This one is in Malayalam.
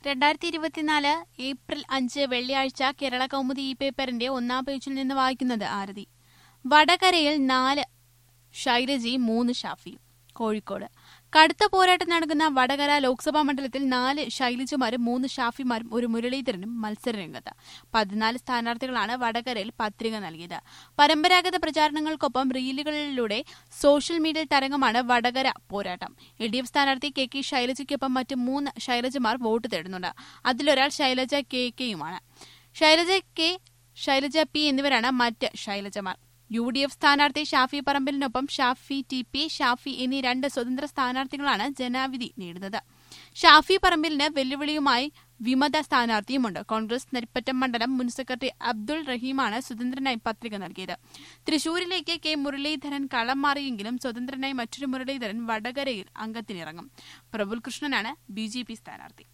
രണ്ടായിരത്തി ഇരുപത്തിനാല് ഏപ്രിൽ അഞ്ച് വെള്ളിയാഴ്ച കേരള കൗമുദി ഇ പേപ്പറിന്റെ ഒന്നാം പേജിൽ നിന്ന് വായിക്കുന്നത് ആരതി വടകരയിൽ നാല് ഷൈലജി മൂന്ന് ഷാഫി കോഴിക്കോട് കടുത്ത പോരാട്ടം നടക്കുന്ന വടകര ലോക്സഭാ മണ്ഡലത്തിൽ നാല് ശൈലജമാരും മൂന്ന് ഷാഫിമാരും ഒരു മുരളീധരനും മത്സരരംഗത്ത് പതിനാല് സ്ഥാനാർത്ഥികളാണ് വടകരയിൽ പത്രിക നൽകിയത് പരമ്പരാഗത പ്രചാരണങ്ങൾക്കൊപ്പം റീലുകളിലൂടെ സോഷ്യൽ മീഡിയ തരംഗമാണ് വടകര പോരാട്ടം എൽ ഡി എഫ് സ്ഥാനാർത്ഥി കെ കെ ശൈലജയ്ക്കൊപ്പം മറ്റ് മൂന്ന് ശൈലജമാർ വോട്ട് തേടുന്നുണ്ട് അതിലൊരാൾ ശൈലജ കെ കെയുമാണ് ശൈലജ കെ ശൈലജ പി എന്നിവരാണ് മറ്റ് ശൈലജമാർ യു ഡി എഫ് സ്ഥാനാർത്ഥി ഷാഫി പറമ്പലിനൊപ്പം ഷാഫി ടി പി ഷാഫി എന്നീ രണ്ട് സ്വതന്ത്ര സ്ഥാനാർത്ഥികളാണ് ജനാവിധി നേടുന്നത് ഷാഫി പറമ്പിലിന് വെല്ലുവിളിയുമായി വിമത സ്ഥാനാർത്ഥിയുമുണ്ട് കോൺഗ്രസ് നെരിപ്പറ്റം മണ്ഡലം മുൻ സെക്രട്ടറി അബ്ദുൾ റഹീമാണ് സ്വതന്ത്രനായി പത്രിക നൽകിയത് തൃശൂരിലേക്ക് കെ മുരളീധരൻ കളം മാറിയെങ്കിലും സ്വതന്ത്രനായി മറ്റൊരു മുരളീധരൻ വടകരയിൽ അംഗത്തിനിറങ്ങും പ്രഫുൽ കൃഷ്ണനാണ് ബി സ്ഥാനാർത്ഥി